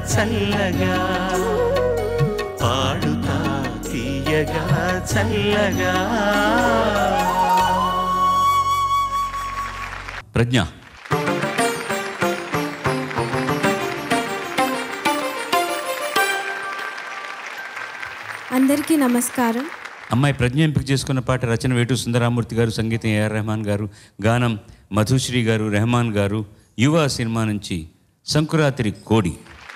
చల్లగా పాడుతా తీయగా చల్లగా ప్రజ్ఞ అందరికీ నమస్కారం అమ్మాయి ప్రజ్ఞ ఎంపిక చేసుకున్న పాట రచన వేటు సుందరామూర్తి గారు సంగీతం ఏఆర్ రెహమాన్ గారు గానం మధుశ్రీ గారు రెహమాన్ గారు యువ సినిమా నుంచి సంకురాత్రి కోడి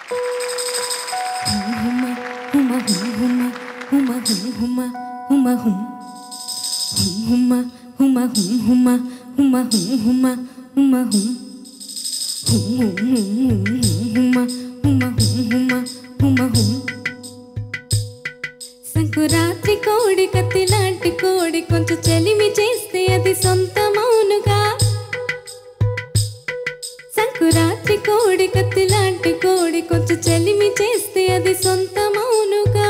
హుమ హుమ హుమ హుమ హుమ హుమ హుమ హుమ హుమ హుమ హుమ హుమ హుమ హుమ హుమ హుమ హుమ సంకురాత్రి కోడి కత్తి లాంటి కోడి కొంచెం చెలిమి చేస్తే అది సొంతమౌనుగా సంకురాత్రి కోడి కత్తి లాంటి కోడి కొంచెం చెలిమి చేస్తే అది సొంతమౌనుగా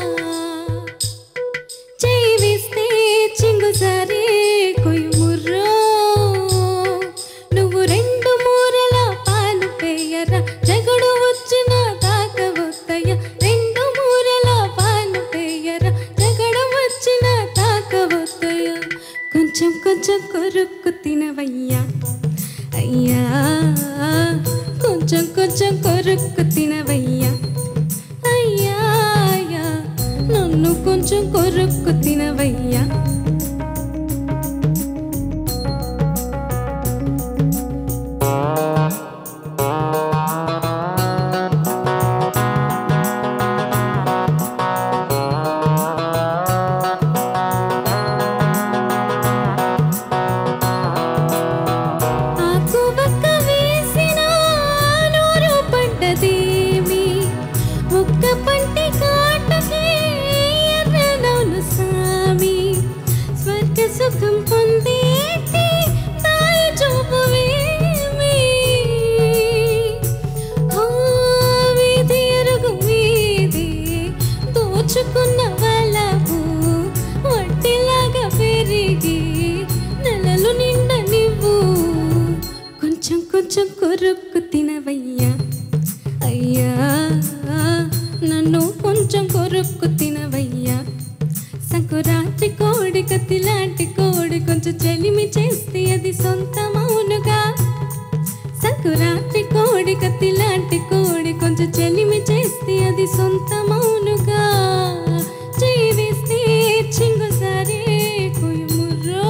చేయి వేస్తే చింగు సరే కొయ్యుముర్రో నువ్వు రెండు మూరల పాలు పేయరా జగడు వచ్చిన తాకవత్తయ్య రెండు మూరల పాలు పేయరా జగడు వచ్చిన తాకవత్తయ్య కొంచెం కొంచెం కొరుక్కు తినవయ్యా అయ్యా కొంచెం కొంచెం కొరుక్కు తినవయ్యా అయ్యా అయ్యా నన్ను కొంచెం కొరుక్కు తినవయ్యా ఆకు వక్క వేసిన నూరు పడ్డదేమి ఒక్క పంటి కాటకే ఎర్రనవును సామి స్వర్గ సుఖం పొందేటి తాయి చూపువేమి ఆ వీధి ఎరుగు వీధి దోచుకున్న వాళ్ళవు వడ్డీలాగా పెరిగి నెలలు నిండా నువ్వు కొంచెం కొంచెం కొరుక్కు తినవయ్యా అయ్యా నన్ను కొంచెం కొరుక్కు తినవయ్యా సంకురాత్రి కోడి కత్తి లాంటి కోడి కొంచెం చెలిమి చేస్తే అది సొంతమౌనుగా సంకురాత్రి కోడి కత్తి లాంటి కోడి కొంచెం చెలిమి చేస్తే అది సొంతమౌనుగా చేయి వేస్తే చింగు సరే కుయుముర్రో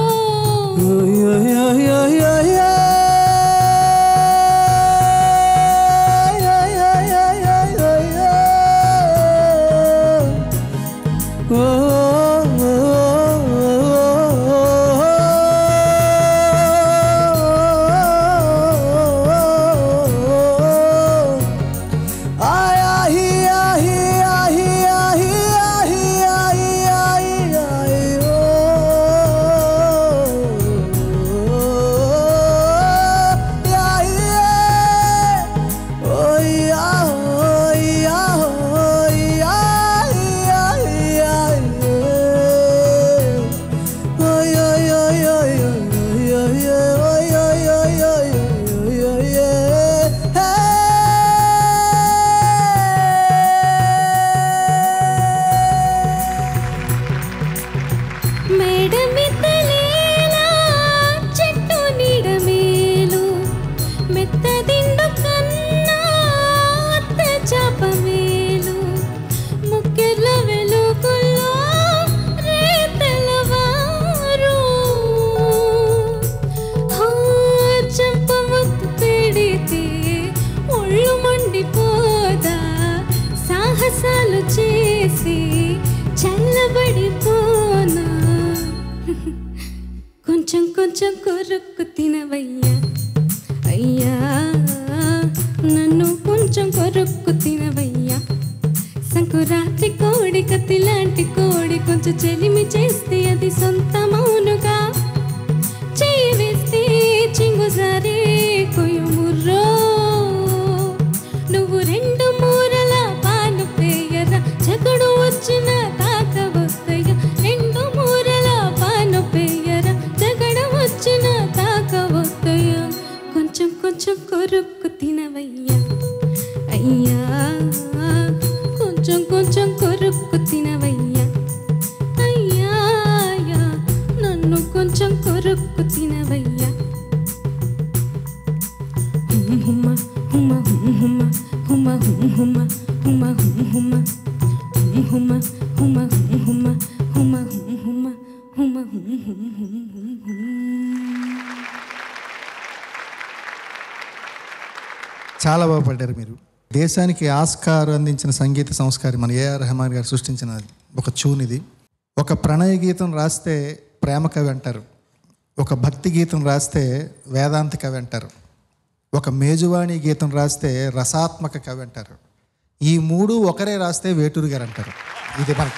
మేడ మిద్దలేలా చెట్టు నీడ మేలు మెత్త దిండు కన్నా అత్త చాప మేలు ముక్కెర్ల వెలుగుల్లో రేతలవారు హా, చెంప ముద్దు పెడితే ఒళ్ళు మండిపోదా సాహసాలు చేసి చల్లబడిపోనా కొంచెం కొంచెం కొరుక్కు తినవయ్యా అయ్యా నన్ను కొంచెం కొరుక్కు తినవయ్యా సంకురాత్రి కోడి కత్తి లాంటి కోడి కొంచెం చెలిమి చేస్తే అది సొంతమౌనుగా చేయి వేస్తే చింగు సరే కొయ్యుముర్రో నువ్వు రెండు మూరల పాలు పేయరా జగడు వచ్చిన తాక వస్తయ్య రెండు మూరల పాలు పేయరా జగడు వచ్చిన తాక వస్తయ్య కొంచెం కొంచెం కొరుక్కు తినవయ్యా అయ్యా కొంచెం కొరుక్కు తినవయ్యా అయ్యా అయ్యా, నన్ను కొంచెం కొరుక్కు తినవయ్యా హుమ్మ హుమ్మ హుమ్మ హుమ్మ హుమ్మ హుమ్మ హుమ్మ హుమ్మ హుమ్మ హుమ్మ హుమ్మ హుమ్మ హుమ్మ చాలా బాగా పాడారు మీరు దేశానికి ఆస్కార్ అందించిన సంగీత సంస్కారి మన ఏఆర్ రెహమాన్ గారు సృష్టించిన ఒక ట్యూన్ ఇది ఒక ప్రణయ గీతం రాస్తే ప్రేమ కవి అంటారు ఒక భక్తి గీతం రాస్తే వేదాంత కవి అంటారు ఒక మేజువాణి గీతం రాస్తే రసాత్మక కవి అంటారు ఈ మూడు ఒకరే రాస్తే వేటూరు గారు అంటారు ఇది మన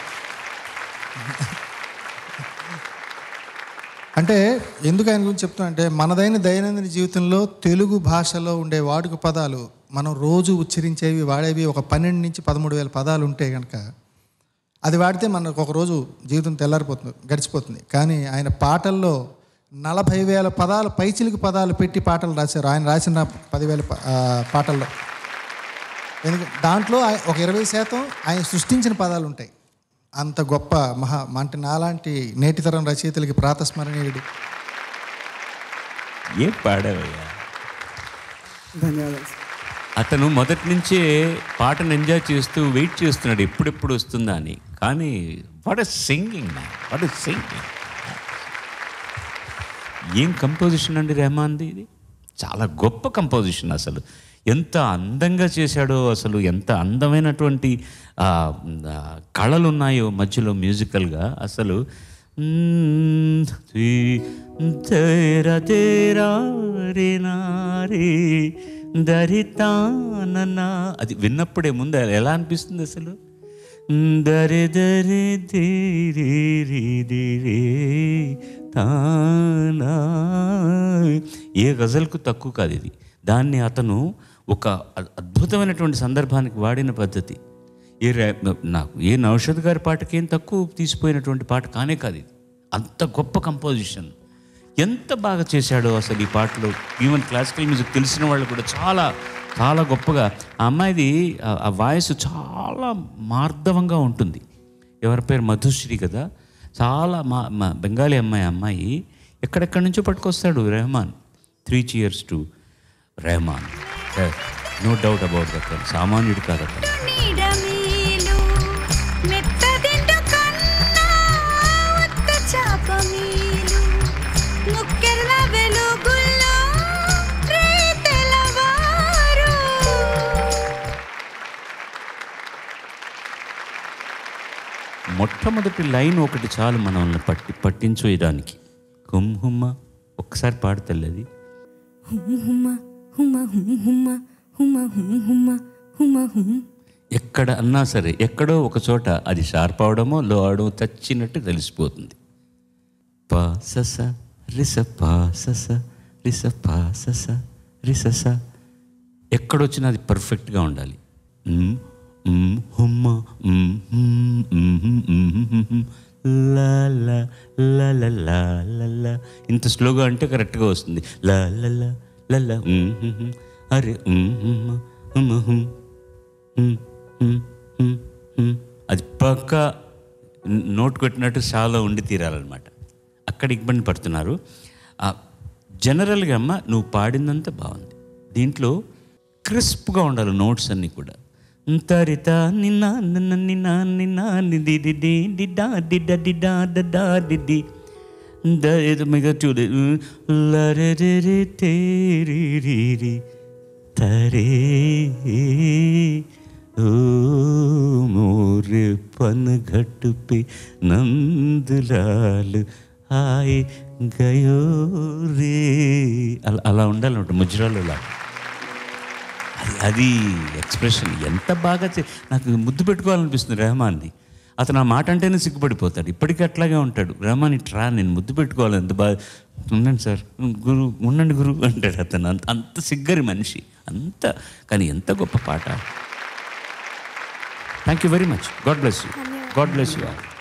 అంటే ఎందుకు ఆయన గురించి చెప్తున్నా అంటే మనదైన దైనందిన జీవితంలో తెలుగు భాషలో ఉండే వాడుక పదాలు మనం రోజు ఉచ్చరించేవి వాడేవి ఒక పన్నెండు నుంచి పదమూడు వేల పదాలు ఉంటే కనుక అది వాడితే మనకు ఒక రోజు జీవితం తెల్లారిపోతుంది గడిచిపోతుంది కానీ ఆయన పాటల్లో నలభై వేల పదాలు పైచిలికి పదాలు పెట్టి పాటలు రాశారు ఆయన రాసిన పదివేల ప- ఆ, పాటల్లో ఎందుకంటే దాంట్లో ఆయ- ఒక ఇరవై శాతం ఆయన సృష్టించిన పదాలు ఉంటాయి అంత గొప్ప మహా అంటే నాలాంటి నేటితరం రచయితలకి ప్రాతస్మరణీయుడు ఏం పాడావయ్యా ధన్యవాదాలు సార్. అతను మొదటి నుంచే పాటను ఎంజాయ్ చేస్తూ వెయిట్ చేస్తున్నాడు ఎప్పుడెప్పుడు వస్తుందా అని కానీ what singing man what singing ఏం కంపోజిషన్ అండి రెహమాన్ది ఇది చాలా గొప్ప కంపోజిషన్ అసలు ఎంత అందంగా చేశాడో అసలు ఎంత అందమైనటువంటి ఆ, ఆ, కళలు ఉన్నాయో మధ్యలో మ్యూజికల్గా అసలు మ్మ్, థీ- తేరా తేరా రే నా రే దరితాననా అది విన్నప్పుడే ముందు ఎలా అనిపిస్తుంది అసలు దరి దరి దిరి రి రి రి తానా ఏ గజల్కు తక్కువ కాదు ఇది దాన్ని అతను ఒక అ- అద్భుతమైనటువంటి సందర్భానికి వాడిన పద్ధతి ఏ రే- నాకు ఏ నౌషద్ గారి పాటకి ఏం తక్కువ తీసిపోయినటువంటి పాట కానే కాదు ఇది అంత గొప్ప కంపోజిషన్ ఎంత బాగా చేశాడో అసలు ఈ పాటలో ఈవెన్ క్లాసికల్ మ్యూజిక్ తెలిసిన వాళ్ళు కూడా చాలా చాలా గొప్పగా ఆ అమ్మాయిది ఆ- ఆ వాయిస్ చాలా మార్ధవంగా ఉంటుంది ఎవరి పేరు మధుశ్రీ కదా చాలా మా మా బెంగాలీ అమ్మాయి అమ్మాయి ఎక్కడెక్కడి నుంచో పట్టుకొస్తాడు Rahman three cheers to Rahman no doubt about that సామాన్యుడు కాదు అతను నీడమీలు మెత్తదిండు కన్నా ఒక్క చాపమీలు ముక్కెర్ల వెలుగుల్లో రేతెలవారు మొట్టమొదటి లైన్ ఒకటి చాలు మనల్ని పట్టి పట్టించేయడానికి హుమ్ హుమ్మ ఒక్కసారి పాడతలేదు హుమ్మ హుమ్మ హుమ్మ హుమ్మ హుమ్మ హుమ్మ హుమ్ ఎక్కడ అన్నా సరే ఎక్కడో ఒక చోట అది షార్ప్ అవడమో లో అవడమో చచ్చినట్టు తెలిసిపోతుంది పా సస రిస పా సస రిస పా సస రిసస ఎక్కడొచ్చినా అది పర్ఫెక్ట్గా ఉండాలి మ్, మ్, హుమ్మ మ్, మ్, మ్, మ్, మ్, మ్, మ్, లా లా లా లా లా లా లా. ఇంత స్లోగా అంటే కరెక్ట్గా వస్తుంది లా లా లా లా లా మ్, మ్, మ్. అరే మ్, మ్, మ్, మ్, మ్. హ్మ్, హ్మ్, హ్మ్, హ్మ్. అది పక్క నోట్ కొట్టినట్టు చాలా ఉండి తీరాలన్నమాట అక్కడ ఇబ్బంది పడుతున్నారు ఆ, జనరల్గా అమ్మ నువ్వు పాడిందంతా బాగుంది దీంట్లో క్రిస్ప్గా ఉండాలి నోట్స్ అన్నీ కూడా తరిత నిన్న నిన్న నిన్న నిన్న నిది డి డిడా డిడ డిడా డడా డిడి ద ఇది మిగతా చూడు లరే రే రే తేరి రి రి తరే ओ मोरे पनघट पे నందులాలు హాయ్ గయో రే అలా అలా ఉండాలన్నమాట ముజ్రాలు అలా అది అది ఎక్స్ప్రెషన్ ఎంత బాగా చే నాకు ముద్దు పెట్టుకోవాలనిపిస్తుంది రెహమాన్ని అతను ఆ మాట అంటేనే సిగ్గుపడిపోతాడు ఇప్పటికీ అట్లాగే ఉంటాడు రెహమాన్ ఇట్రా నేను ముద్దు పెట్టుకోవాలి ఎంత బాగా ఉండండి సార్ గురు ఉండండి గురు అంటాడు అతను అంత అంత సిగ్గరి మనిషి అంత కానీ ఎంత గొప్ప పాట thank you very much God bless you God bless you all